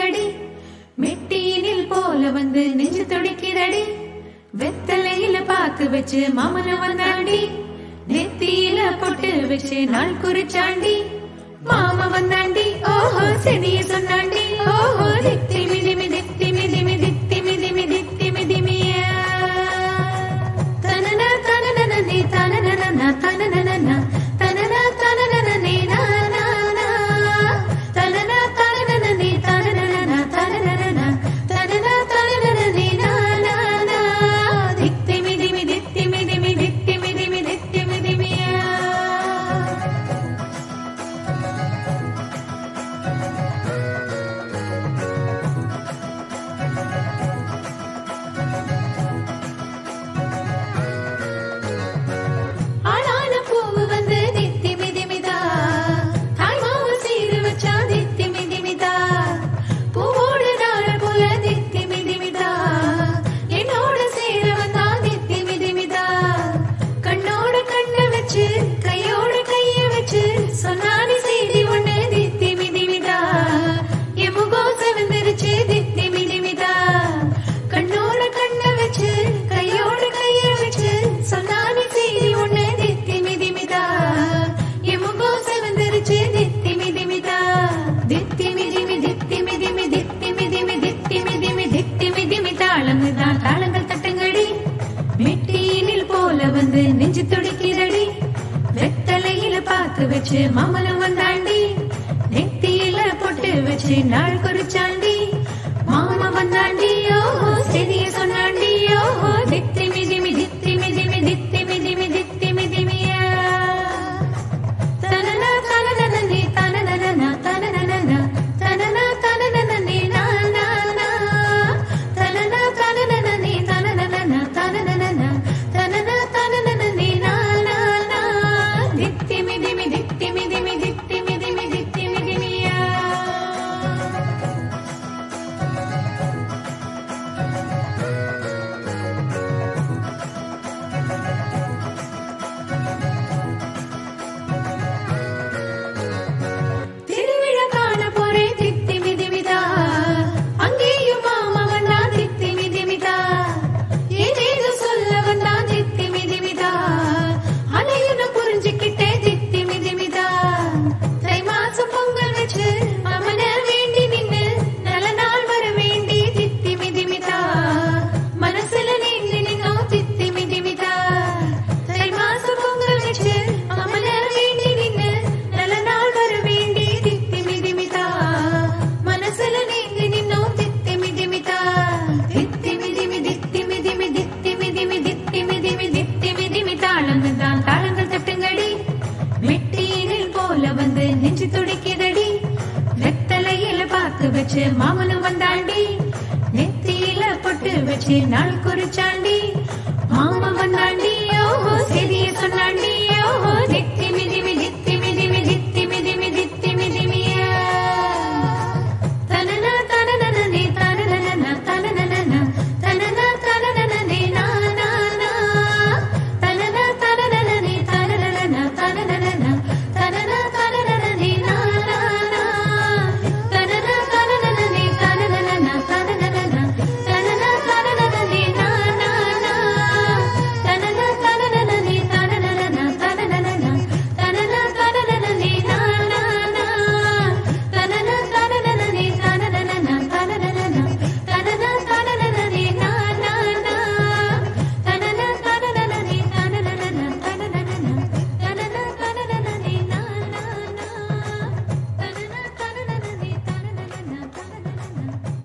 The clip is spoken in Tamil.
தட்டுங்கடி மெட்டியினில் போல வந்து நெஞ்சு துடிக்கிறடி வெத்தலையில பாக்கு வச்சு மாமன வந்தாண்டி நெத்தியில பொட்டு வச்சு நாள் குறிச்சாண்டி மாமா வந்தாண்டி ஓஹோ செடிய சொன்னாண்டி ஓஹோ தித்தி மிதிமி தித்தி மிதிமி தித்தி மிதிமி தித்தி மிதிமியா தனன தனனன நீ தனனன தனனன தனன தனனன நீ நானா தனன தனனன நீ தனனன தனனன தனன தனனன நீ நானா தித்தி மிதிமி தித்தி மிதிமி தித்தி மிதிமி தித்தி மிதிமியா ஆளான பூவு வந்து தித்தி மிதிமிதா தாய் மாவு சீரு வச்சா தித்தி மிதிமிதா பூவோடு நாள் போல தித்தி மிதிமிதா என்னோட சேர வந்தா தித்தி மிதிமிதா கண்ணோட கண்ண வச்சு கையோட கைய வச்சு சொன்னானி செய்தி ஒண்ணு தித்தி மிதிமிதா என் முகம் செவந்திருச்சு தித்தி மிதிமிதா கண்ணோட கண்ண வச்சு கையோட கைய வச்சு சொன்னானி செய்தி ஒண்ணு தித்தி மிதிமிதா என் முகம் செவந்திருச்சு தித்தி மிதிமிதா தித்தி மிதிமி தித்தி மிதிமி தித்தி மிதிமி தித்தி மிதிமி தித்தி மிதிமி தாளம் தான் தாளங்கள் தட்டுங்கடி மெட்டியினில் போல வந்து நெஞ்சு துடிக்கிறடி வெத்தலையில பாக்கு வச்சு மாமலம் வந்தாண்டி நெத்தியில பொட்டு வச்சு நாள் குறிச்சாண்டி மாமா வந்தாண்டி ஓஹோ செடிய சொன்னாண்டி ஓஹோ தித்தி மிதிமி தித்தி மிதிமி தித்தி மிதிமி தித்தி மிதிமியா தனன தனனன நீ தனனன தனனன தனன தனனன நீ நானா தனன தனனன நீ தனனன தனனன தனன தனனன நீ நானா தித்தி மிதிமி தித்தி மிதிமி தித்தி மிதிமி தித்தி மிதிமியா திருவிழா காண போறேன் தித்தி மிதிமிதா அங்கேயும் மாமா வந்தா தித்தி மிதிமிதா ஏதேதோ சொல்ல வந்தா தித்தி மிதிமிதா அதையும் நான் புரிஞ்சுக்கிட்டேன் தித்தி மிதிமிதா தை மாசம் பொங்கல் வச்சு மாமன வேண்டி நின்னு நல்ல நாள் வர வேண்டி தித்தி மிதிமிதா மனசுல நீங்க நின்னோம் தித்தி மிதிமிதா தை மாசம் பொங்கல் வச்சு மாமன வேண்டி நின்னு நல்ல நாள் வர வேண்டி தித்தி மிதிமிதா மனசுல நீங்க நின்னோம் தித்தி மிதிமிதா தித்தி மிதிமி தித்தி மிதிமி தித்தி மிதிமி தித்தி மிதிமி தித்தி மிதிமி தாளம் தான் தாளங்கள் தட்டுங்கடி மெட்டியினில் போல வந்து நெஞ்சு துடிக்குதடி வெத்தலையில பாக்கு வச்சு மாமனும் வந்தாண்டி நெத்தியில பொட்டு வச்சு நாள் குறிச்சாண்டி